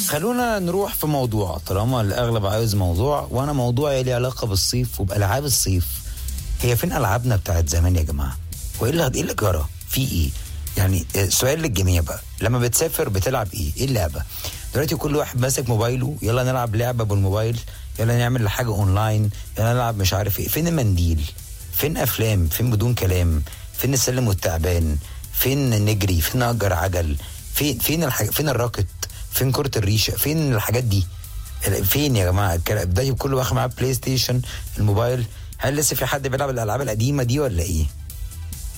خلونا نروح في موضوع طالما الاغلب عاوز موضوع وانا موضوعي ليه علاقه بالصيف وبالعاب الصيف هي فين العابنا بتاعت زمان يا جماعه وايه اللي ايه اللي جرى في ايه يعني آه، سؤال للجميع بقى لما بتسافر بتلعب ايه ايه اللعبه دلوقتي كل واحد ماسك موبايله يلا نلعب لعبه بالموبايل يلا نعمل حاجه اونلاين يلا نلعب مش عارف ايه فين المنديل فين افلام فين بدون كلام فين السلم والتعبان فين نجري فين نأجر عجل فين فين الحاج... فين الراكت فين كرة الريشة فين الحاجات دي فين يا جماعة الكلام ده كله واخد معاه بلاي ستيشن الموبايل هل لسه في حد بيلعب الألعاب القديمة دي ولا إيه